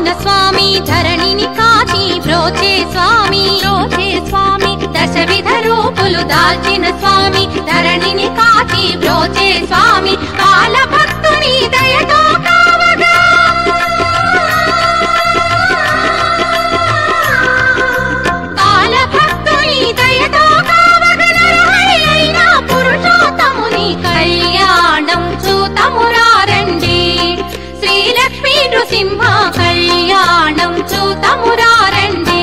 దాల్చిన స్వామి ధరణిని కాచి బ్రోచే స్వామి బ్రోచే స్వామి దశవిధ రూపులు దాల్చిన స్వామి ధరణిని కాచి బ్రోచే స్వామి కాల భక్తుని దయతో కావగా కాల భక్తుని దయతో కావగా నరహరి అయిన పురుషోత్తముని కళ్యాణం చూతమురారండి శ్రీలక్ష్మీ నృసింహ కళ్యాణం చూతమురారండి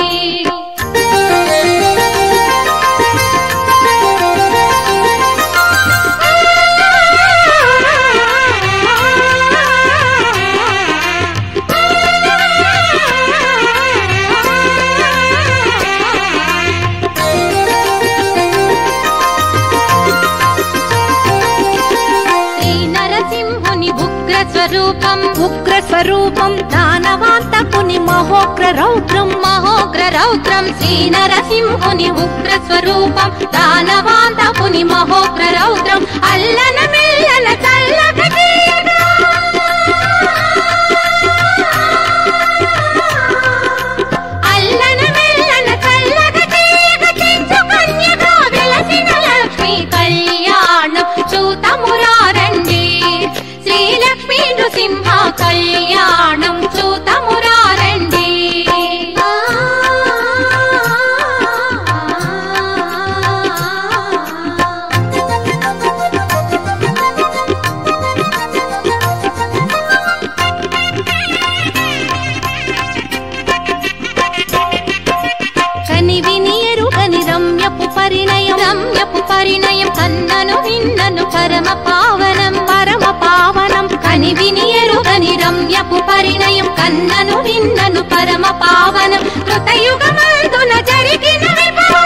శ్రీ నరసింహుని ఉగ్ర స్వరూపం ఉగ్ర స్వరూపం దానవాంతకుని మహోగ్ర రౌద్రం మహోగ్ర రౌద్రం శ్రీ నరసింహుని ఉగ్ర స్వరూపం దానవాంతపుని మహోగ్ర రౌద్రం అల్లన మెల్లన చల్లక చేయగా అల్లన మెల్లన చల్లక చేయక చెంచు కన్యగా వెలసిన లక్ష్మీ కళ్యాణం చూతమురారండి శ్రీలక్ష్మీ నృసింహ కళ్యాణం చూతమురారండి కని విని ఎరుగని రమ్యపు పరిణయం రమ్యపు పరిణయం కన్నను విన్నను పరమ పావనం పరమ పావనం కని విని ఎరుగని రమ్యపు పరిణయం కన్నను విన్నను పరమ పావనం కృతయుగమందున జరిగిన విభవం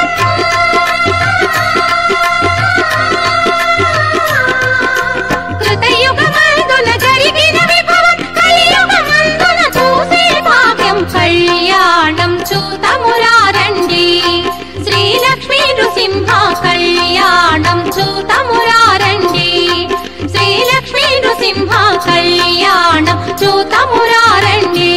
కృతయుగమందున జరిగిన విభవం కలియుగమందున చూసే భాగ్యం కళ్యాణం చూతమురారండి శ్రీలక్ష్మీ నృసింహ కళ్యాణం చూతమురారండి శ్రీలక్ష్మీ నృసింహ కళ్యాణం చూతమురారండి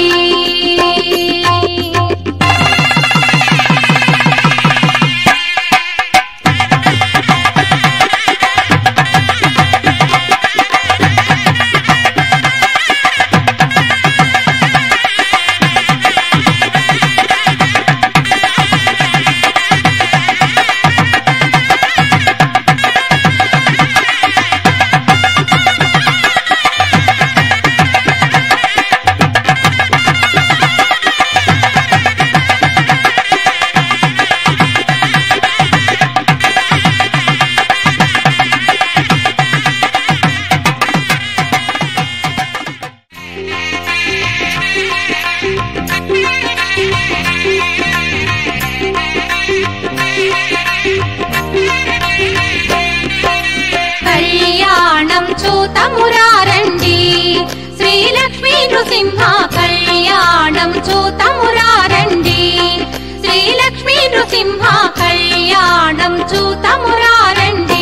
కళ్యాణం చూతమురారండి శ్రీలక్ష్మీ నృసింహ కళ్యాణం చూతమురారండి శ్రీలక్ష్మీ నృసింహ కళ్యాణం చూతమురారండి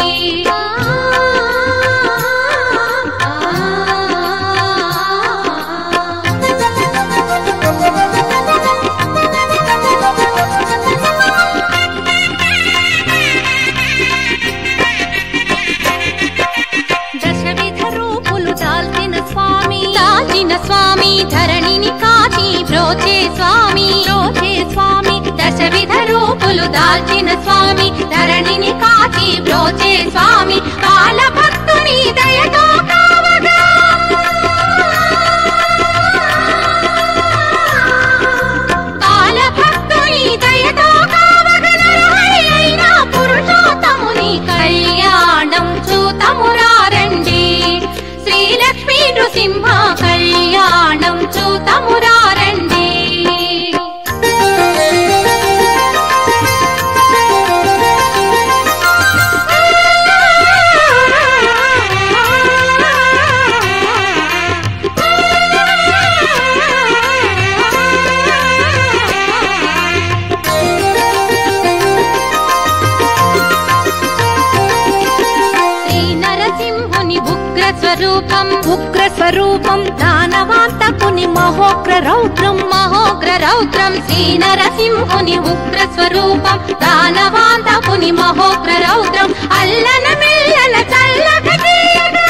దశవిధ రూపులు దాల్చిన స్వామి దాచిన స్వామి ధరణిని కాచి బ్రోచే స్వామి రోచే స్వామి దశవిధ రూపులు దాల్చిన స్వామి ధరణిని కాచి బ్రోచే స్వామి కాల భక్తుని దయతో కావగా కాల భక్తుని దయతో కావగా నరహరి అయిన పురుషోత్తముని కళ్యాణం చూతమురారండి శ్రీలక్ష్మీ నృసింహ కళ్యాణం చూతమురారండి స్వరూపం దానవాంతకుని మహోగ్ర రౌద్రం మహోగ్ర రౌద్రం శ్రీ నరసింహుని ఉగ్ర స్వరూపం దానవాంతకుని మహోగ్ర రౌద్రం అల్లన మెల్లన చల్లగ తీయగా.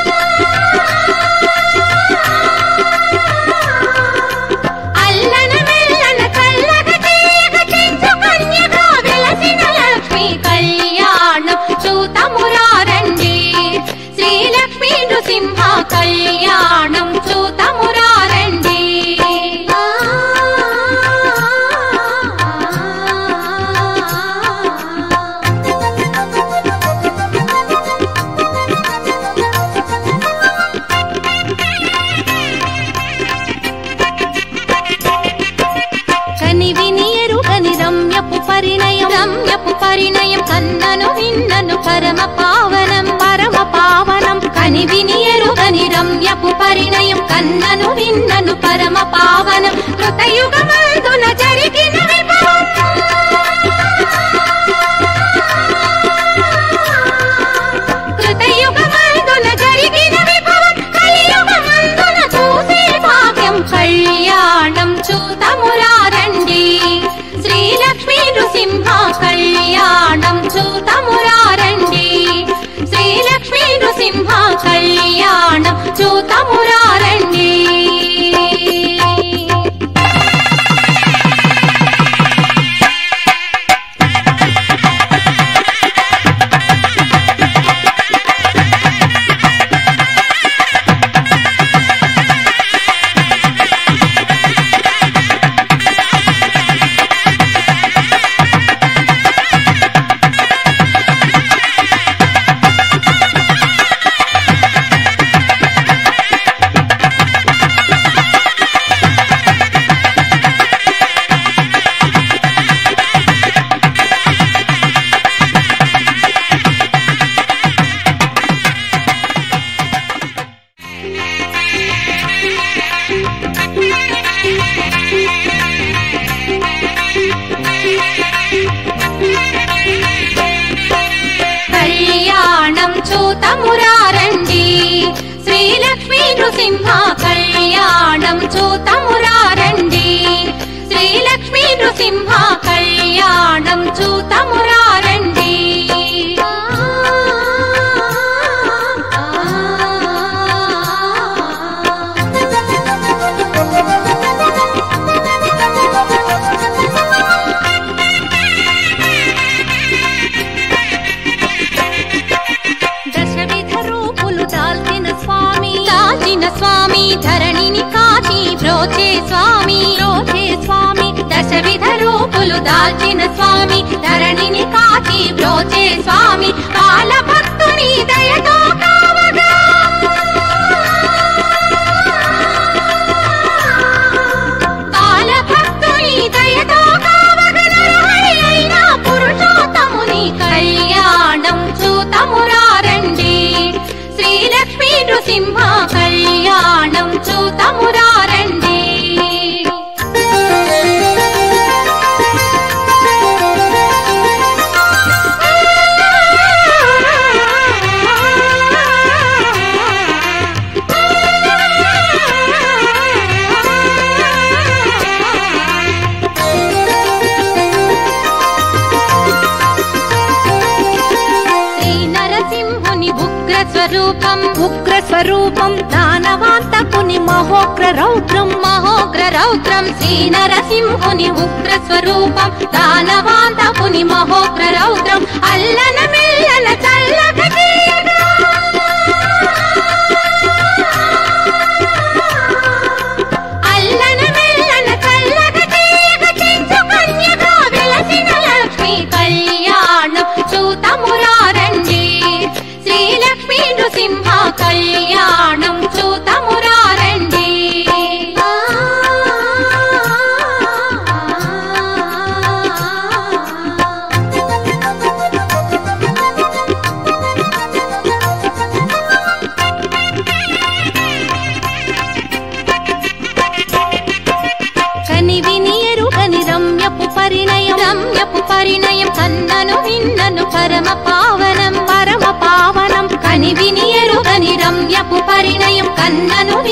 అల్లన మెల్లన చల్లగ తీయగ చెంచు కన్యగా వెలసిన లక్ష్మీ కళ్యాణం చూతమురారండి శ్రీలక్ష్మీ నృసింహ కళ్యాణం చూతమురారండి కని విని ఎరుగని రమ్యపు పరిణయం రమ్యపు పరిణయం కన్నను విన్నను పరమ పావనం పరమ పావనం కని విని ఎరుగని రమ్యపు పరిణయం కన్నను విన్నను పరమ పావనం కృతయుగమందున జరిగిన విభవం కృతయుగమందున జరిగిన విభవం కలియుగమందున చూసే భాగ్యం కళ్యాణం చూతమురారండి శ్రీలక్ష్మీ నృసింహ కళ్యాణం చూతమురారండి శ్రీలక్ష్మీ నృసింహ కళ్యాణం చూతమురారండి కళ్యాణం చూతమురారండి శ్రీలక్ష్మీ నృసింహ కళ్యాణం చూతమురారండి శ్రీలక్ష్మీ నృసింహ కళ్యాణం చూతమురారండి దశవిధ రూపులు దాల్చిన స్వామి దాచిన స్వామి ధరణిని కాచి బ్రోచే స్వామి రోచే స్వామి దశవిధ రూపులు దాల్చిన స్వామి ధరణిని కాచి బ్రోచే స్వామి కాల భక్తుని దయతో కావగా కాల భక్తుని దయతో కావగా నరహరి అయిన పురుషోత్తముని కళ్యాణం చూతమురారండి శ్రీలక్ష్మీ నృసింహ కళ్యాణం చూతమురారండి శ్రీ నరసింహుని ఉగ్ర స్వరూపం ఉగ్ర స్వరూపం దానవాంతకుని మహోగ్ర రౌద్రం మహోగ్ర రౌద్రం శ్రీ నరసింహుని ఉగ్ర స్వరూపం దానవాంతకుని మహోగ్ర రౌద్రం అల్లన మెల్లన చల్లగ తీయగా. అల్లన మెల్లన చల్లగ తీయగ చెంచు కన్యగా వెలసిన లక్ష్మీ కళ్యాణం చూతమురారండి శ్రీలక్ష్మీ నృసింహ కళ్యాణం చూతమురారండి కని విని ఎరుగని రమ్యపు పరిణయం రమ్యపు పరిణయం కన్నను విన్నను పరమ పావనం పరమ పావనం కని విని ఎరుగని రమ్యపు పరిణయం కన్నను